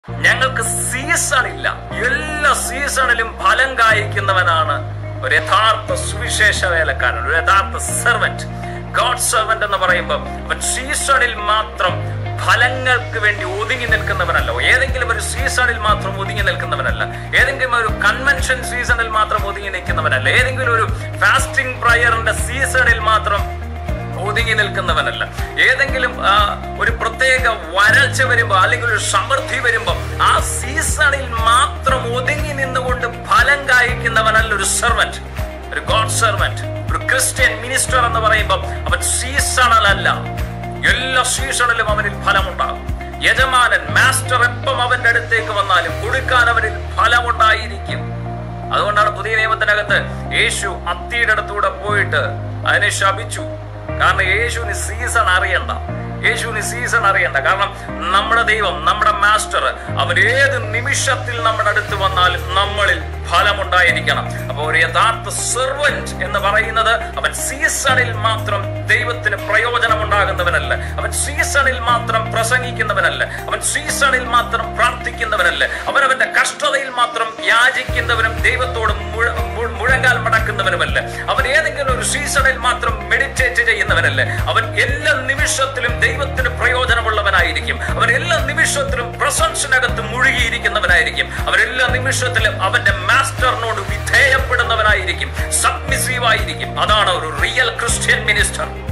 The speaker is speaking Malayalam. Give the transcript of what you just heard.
ഞങ്ങൾക്ക് സീസൺ ഇല്ല എല്ലാ സീസണിലും ഫലം കായ്ക്കുന്നവനാണ് ഒരു യഥാർത്ഥ സുവിശേഷ വേലക്കാരൻ ഒരു യഥാർത്ഥ സെർവന്റ് ഗോഡ് സെർവന്റ് എന്ന് പറയുമ്പോൾ അവൻ സീസണിൽ മാത്രം ഫലങ്ങൾക്ക് വേണ്ടി ഒതുങ്ങി നിൽക്കുന്നവനല്ല ഏതെങ്കിലും ഒരു സീസണിൽ മാത്രം ഒതുങ്ങി നിൽക്കുന്നവനല്ല ഏതെങ്കിലും ഒരു കൺവെൻഷൻ സീസണിൽ മാത്രം ഒതുങ്ങി നിൽക്കുന്നവനല്ല ഏതെങ്കിലും ഒരു ഫാസ്റ്റിംഗ് പ്രയറിന്റെ സീസണിൽ മാത്രം ഒതുങ്ങി നിൽക്കുന്നവനല്ല ഏതെങ്കിലും ആ, ഒരു പ്രത്യേക വരൾച്ച വരുമ്പോൾ അല്ലെങ്കിൽ ഒരു സമൃദ്ധി വരുമ്പോൾ ആ സീസണിൽ മാത്രം ഒതുങ്ങി നിന്നുകൊണ്ട് ഫലം കായ്ക്കുന്നവനല്ല ഒരു സെർവന്റ് ഒരു ഗോഡ് സെർവന്റ് ഒരു ക്രിസ്ത്യൻ മിനിസ്റ്റർ എന്ന് പറയുമ്പോൾ അവൻ സീസണൽ അല്ല എല്ലാ സീസണിലും അവനിൽ ഫലമുണ്ടാകും യജമാനൻ മാസ്റ്റർ എപ്പം അവന്റെ അടുത്തേക്ക് വന്നാലും കൊടുക്കാൻ അവനിൽ ഫലമുണ്ടായിരിക്കും അതുകൊണ്ടാണ് പുതിയ നിയമത്തിനകത്ത് യേശു അത്തിയുടെ അടുത്തൂടെ പോയിട്ട് അതിനെ ശപിച്ചു കാരണം യേശുവിന് സീസൺ അറിയണ്ട യേശുവിന് സീസൺ അറിയണ്ട കാരണം നമ്മുടെ ദൈവം നമ്മുടെ മാസ്റ്റർ അവൻ ഏത് നിമിഷത്തിൽ നമ്മുടെ അടുത്ത് വന്നാലും നമ്മളിൽ ഫലമുണ്ടായിരിക്കണം അപ്പോൾ ഒരു യഥാർത്ഥ സെർവന്റ് എന്ന് പറയുന്നത് അവൻ സീസണിൽ മാത്രം ദൈവത്തിന് പ്രയോജനം ഉണ്ടാകുന്നവനല്ല അവൻ സീസണിൽ മാത്രം പ്രസംഗിക്കുന്നവനല്ല അവൻ സീസണിൽ മാത്രം പ്രാർത്ഥിക്കുന്നവനല്ല അവൻ അവന്റെ കഷ്ടതയിൽ മാത്രം യാചിക്കുന്നവനും ദൈവത്തോട് മുഴ- മു- മുഴങ്കാൽ മടക്കുന്നവനുമല്ല അവൻ ഏതെങ്കിലും ഒരു സീസണിൽ മാത്രം മെഡിറ്റേറ്റ് ചെയ്യുന്നവനല്ല അവൻ എല്ലാ നിമിഷത്തിലും ദൈവത്തിന് പ്രയോജനമുള്ളവനായിരിക്കും അവൻ എല്ലാ നിമിഷത്തിലും പ്രസൻസിനകത്ത് മുഴുകിയിരിക്കുന്നവനായിരിക്കും അവൻ എല്ലാ നിമിഷത്തിലും അവന്റെ മാസ്റ്ററിനോട് വിധേയപ്പെടുന്നവനായിരിക്കും സബ്മിസീവ് ആയിരിക്കും അതാണ് ഒരു റിയൽ ക്രിസ്ത്യൻ മിനിസ്റ്റർ